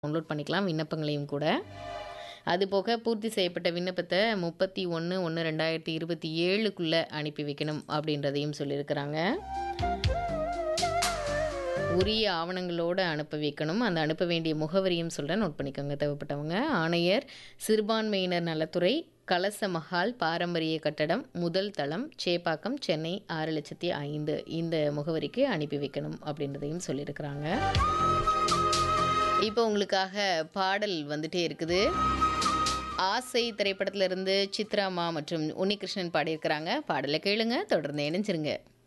download பண்ணிக்கலாம் விண்ணப்பங்களையும் கூட அதுபோக பூர்த்தி செய்யப்பட்ட விண்ணப்பத்தை முப்பத்தி ஒன்று ஒன்று ரெண்டாயிரத்தி இருபத்தி ஏழுக்குள்ளே அனுப்பி வைக்கணும் அப்படின்றதையும் சொல்லியிருக்கிறாங்க உரிய ஆவணங்களோடு அனுப்ப வைக்கணும் அந்த அனுப்ப வேண்டிய முகவரியும் சொல்கிறேன் நோட் பண்ணிக்கோங்க தேவைப்பட்டவங்க ஆணையர் சிறுபான்மையினர் நலத்துறை கலச மஹால் பாரம்பரிய கட்டடம் முதல் தளம் சேப்பாக்கம் சென்னை ஆறு லட்சத்தி ஐந்து இந்த முகவரிக்கு அனுப்பி வைக்கணும் அப்படின்றதையும் சொல்லியிருக்கிறாங்க இப்போ உங்களுக்காக பாடல் வந்துட்டே இருக்குது ஆசை திரைப்படத்திலிருந்து சித்ராமா மற்றும் உன்னிகிருஷ்ணன் பாடியிருக்கிறாங்க பாடலை கேளுங்க தொடர்ந்து இணைஞ்சிருங்க